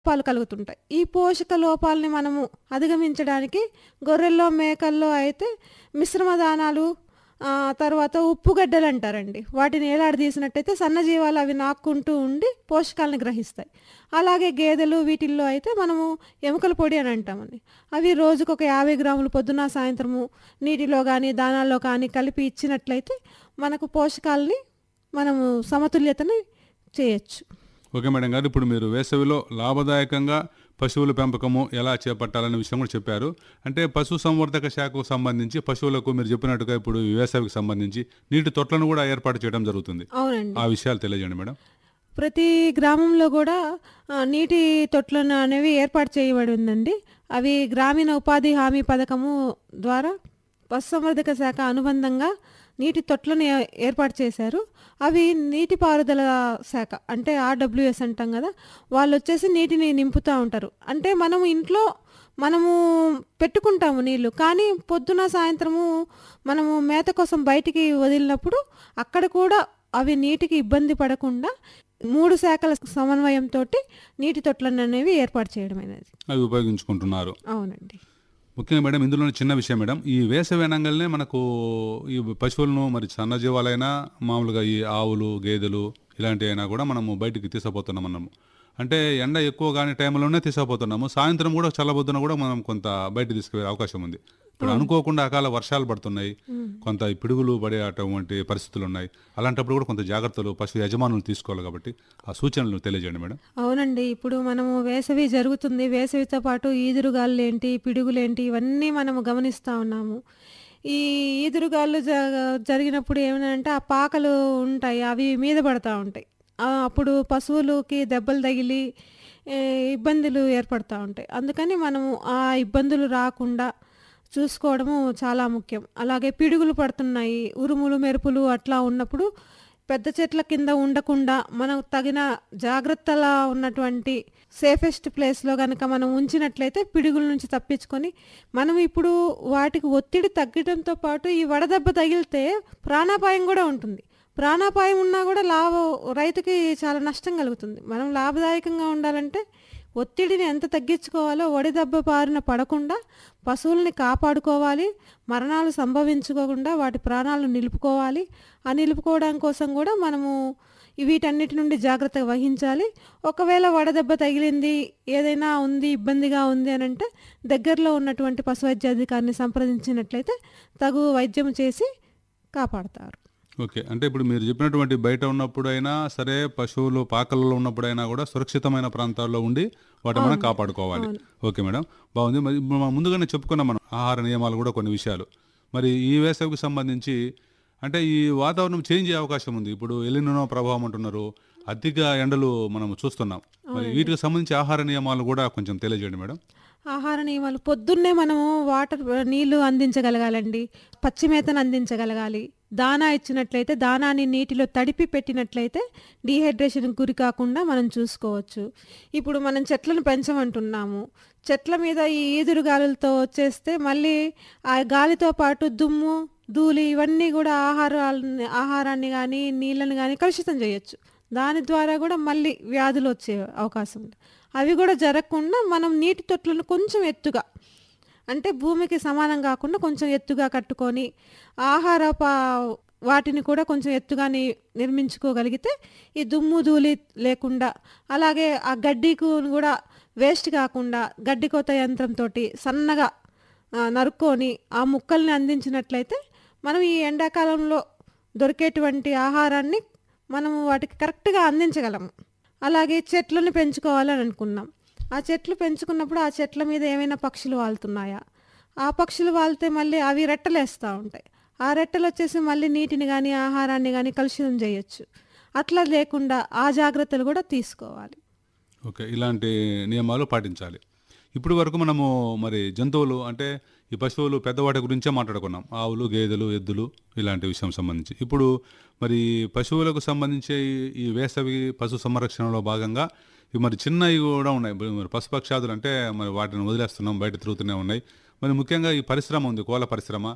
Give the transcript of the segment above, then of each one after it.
లోపాలు కలుగుతుంటాయి ఈ పోషక లోపాలని మనము అధిగమించడానికి గొర్రెల్లో మేకల్లో అయితే మిశ్రమ దానాలు ఆ, తర్వాత ఉప్పుగడ్డలు అంటారండి వాటిని ఏలాడదీసినట్టయితే సన్నజీవాలు అవి నాక్కుంటూ ఉండి పోషకాలను గ్రహిస్తాయి అలాగే గేదెలు వీటిల్లో అయితే మనము ఎముకల పొడి అని అంటామండి అవి రోజుకు ఒక యాభై గ్రాములు పొద్దున సాయంత్రము నీటిలో కానీ దానాల్లో కానీ కలిపి ఇచ్చినట్లయితే మనకు పోషకాలని మనము సమతుల్యతని చేయొచ్చు ఓకే మేడం గారు ఇప్పుడు మీరు వేసవిలో లాభదాయకంగా పశువుల పెంపకము ఎలా చేపట్టాలనే విషయం కూడా చెప్పారు అంటే పశు సంవర్ధక శాఖకు సంబంధించి పశువులకు మీరు చెప్పినట్టుగా ఇప్పుడు ఈ వేసవికి సంబంధించి నీటి తొట్లను కూడా ఏర్పాటు చేయడం జరుగుతుంది అవునండి ఆ విషయాలు తెలియజేయండి మేడం ప్రతి గ్రామంలో కూడా ఆ, నీటి తొట్లను అనేవి ఏర్పాటు చేయబడి ఉందండి అవి గ్రామీణ ఉపాధి హామీ పథకము ద్వారా పశుసంవర్ధక శాఖ అనుబంధంగా నీటి తొట్లను ఏ- ఏర్పాటు చేశారు అవి నీటిపారుదల శాఖ అంటే ఆర్డబ్ల్యూఎస్ అంటాం కదా వాళ్ళు వచ్చేసి నీటిని నింపుతూ ఉంటారు అంటే మనము ఇంట్లో మనము పెట్టుకుంటాము నీళ్లు కానీ పొద్దున సాయంత్రము మనము మేత కోసం బయటికి వదిలినప్పుడు అక్కడ కూడా అవి నీటికి ఇబ్బంది పడకుండా మూడు శాఖల సమన్వయంతో నీటి తొట్లను అనేవి ఏర్పాటు చేయడం అనేది అవి ఉపయోగించుకుంటున్నారు అవునండి ముఖ్యంగా మేడం ఇందులో చిన్న విషయం మేడం ఈ వేసవి అనగానే మనకు ఈ పశువులను మరి సన్నజీవాలైనా మామూలుగా ఈ ఆవులు గేదెలు ఇలాంటివి అయినా కూడా మనము బయటికి తీసుకుపోతున్నాం మనము అంటే ఎండ ఎక్కువ కాని టైంలోనే తీసుకుపోతున్నాము సాయంత్రం కూడా చల్లబొద్దున కూడా మనం కొంత బయట తీసుకువెళ్ళే అవకాశం ఉంది ఇప్పుడు అనుకోకుండా అకాల వర్షాలు పడుతున్నాయి కొంత ఈ పిడుగులు పడే అటువంటి పరిస్థితులు ఉన్నాయి అలాంటప్పుడు కూడా కొంత జాగ్రత్తలు పశు యజమానులు తీసుకోవాలి కాబట్టి ఆ సూచనలు తెలియజేయండి మేడం అవునండి ఇప్పుడు మనము వేసవి జరుగుతుంది వేసవితో పాటు ఈదురుగాళ్ళు ఏంటి పిడుగులేంటి ఇవన్నీ మనము గమనిస్తూ ఉన్నాము ఈ ఈదురుగాళ్ళు జ జరిగినప్పుడు ఏమైనా ఆ పాకలు ఉంటాయి అవి మీద పడతా ఉంటాయి ఆ, అప్పుడు పశువులకి దెబ్బలు తగిలి ఏ, ఇబ్బందులు ఏర్పడతా ఉంటాయి అందుకని మనము ఆ ఇబ్బందులు రాకుండా చూసుకోవడము చాలా ముఖ్యం అలాగే పిడుగులు పడుతున్నాయి ఉరుములు మెరుపులు అట్లా ఉన్నప్పుడు పెద్ద చెట్ల కింద ఉండకుండా మనం తగిన జాగ్రత్తల ఉన్నటువంటి సేఫెస్ట్ ప్లేస్లో కనుక మనం ఉంచినట్లయితే పిడుగుల నుంచి తప్పించుకొని మనం ఇప్పుడు వాటికి ఒత్తిడి తగ్గడంతో పాటు ఈ వడదెబ్బ తగిలితే ప్రాణాపాయం కూడా ఉంటుంది ప్రాణాపాయం ఉన్నా కూడా లాభ రైతుకి చాలా నష్టం కలుగుతుంది మనం లాభదాయకంగా ఉండాలంటే ఒత్తిడిని ఎంత తగ్గించుకోవాలో వడిదెబ్బ బారిన పడకుండా పశువుల్ని కాపాడుకోవాలి మరణాలు సంభవించుకోకుండా వాటి ప్రాణాలను నిలుపుకోవాలి ఆ నిలుపుకోవడం కోసం కూడా మనము వీటన్నిటి నుండి జాగ్రత్త వహించాలి ఒకవేళ వడదెబ్బ తగిలింది ఏదైనా ఉంది ఇబ్బందిగా ఉంది అని అంటే దగ్గరలో ఉన్నటువంటి పశు వైద్యాధికారిని సంప్రదించినట్లయితే తగు వైద్యం చేసి కాపాడతారు ఓకే అంటే ఇప్పుడు మీరు చెప్పినటువంటి బయట ఉన్నప్పుడైనా సరే పశువులు పాకలలో ఉన్నప్పుడైనా కూడా సురక్షితమైన ప్రాంతాల్లో ఉండి వాటిని మనం కాపాడుకోవాలి ఓకే మేడం బాగుంది మరి ఇప్పుడు మనం ముందుగానే చెప్పుకున్నాం మనం ఆహార నియమాలు కూడా కొన్ని విషయాలు మరి ఈ వేసవికి సంబంధించి అంటే ఈ వాతావరణం చేంజ్ అయ్యే అవకాశం ఉంది ఇప్పుడు ఎలినో ప్రభావం అంటున్నారు అధిక ఎండలు మనం చూస్తున్నాం మరి వీటికి సంబంధించి ఆహార నియమాలు కూడా కొంచెం తెలియజేయండి మేడం ఆహార నియమాలు పొద్దున్నే మనము వాటర్ నీళ్లు అందించగలగాలండి పచ్చి మేతను అందించగలగాలి దానా ఇచ్చినట్లయితే దానాన్ని నీటిలో తడిపి పెట్టినట్లయితే డీహైడ్రేషన్కి గురి కాకుండా మనం చూసుకోవచ్చు ఇప్పుడు మనం చెట్లను పెంచమంటున్నాము చెట్ల మీద ఈ ఈదురు గాలులతో వచ్చేస్తే మళ్ళీ ఆ గాలితో పాటు దుమ్ము ధూళి ఇవన్నీ కూడా ఆహారాన్ని ఆహారాన్ని కానీ నీళ్ళని కానీ కలుషితం చేయొచ్చు దాని ద్వారా కూడా మళ్ళీ వ్యాధులు వచ్చే అవకాశం ఉంది అవి కూడా జరగకుండా మనం నీటి తొట్లను కొంచెం ఎత్తుగా అంటే భూమికి సమానం కాకుండా కొంచెం ఎత్తుగా కట్టుకొని ఆహార పా- వాటిని కూడా కొంచెం ఎత్తుగా ని- నిర్మించుకోగలిగితే ఈ దుమ్ము ధూళి లేకుండా అలాగే ఆ గడ్డికు కూడా వేస్ట్ కాకుండా గడ్డి కోత యంత్రంతో సన్నగా ఆ, నరుక్కొని ఆ ముక్కల్ని అందించినట్లయితే మనం ఈ ఎండాకాలంలో దొరికేటువంటి ఆహారాన్ని మనము వాటికి కరెక్ట్గా అందించగలము అలాగే చెట్లను పెంచుకోవాలని అనుకున్నాం ఆ చెట్లు పెంచుకున్నప్పుడు ఆ చెట్ల మీద ఏమైనా పక్షులు వాళ్తున్నాయా ఆ పక్షులు వాళ్తే మళ్ళీ అవి రెట్టలేస్తూ ఉంటాయి ఆ రెట్టలు వచ్చేసి మళ్ళీ నీటిని కానీ ఆహారాన్ని కానీ కలుషితం చేయొచ్చు అట్లా లేకుండా ఆ జాగ్రత్తలు కూడా తీసుకోవాలి ఓకే ఇలాంటి నియమాలు పాటించాలి ఇప్పుడు వరకు మనము మరి జంతువులు అంటే ఈ పశువులు పెద్దవాటి గురించే మాట్లాడుకున్నాం ఆవులు గేదెలు ఎద్దులు ఇలాంటి విషయం సంబంధించి ఇప్పుడు మరి పశువులకు సంబంధించి ఈ వేసవి పశు సంరక్షణలో భాగంగా ఇవి మరి చిన్నవి కూడా ఉన్నాయి ఇప్పుడు మరి పశుపక్షాదులు అంటే మరి వాటిని వదిలేస్తున్నాం బయట తిరుగుతూనే ఉన్నాయి మరి ముఖ్యంగా ఈ పరిశ్రమ ఉంది కోళ్ళ పరిశ్రమ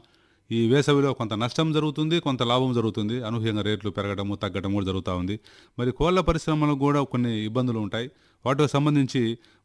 ఈ వేసవిలో కొంత నష్టం జరుగుతుంది కొంత లాభం జరుగుతుంది అనూహ్యంగా రేట్లు పెరగడము తగ్గడం కూడా జరుగుతూ ఉంది మరి కోళ్ళ పరిశ్రమలకు కూడా కొన్ని ఇబ్బందులు ఉంటాయి వాటికి సంబంధించి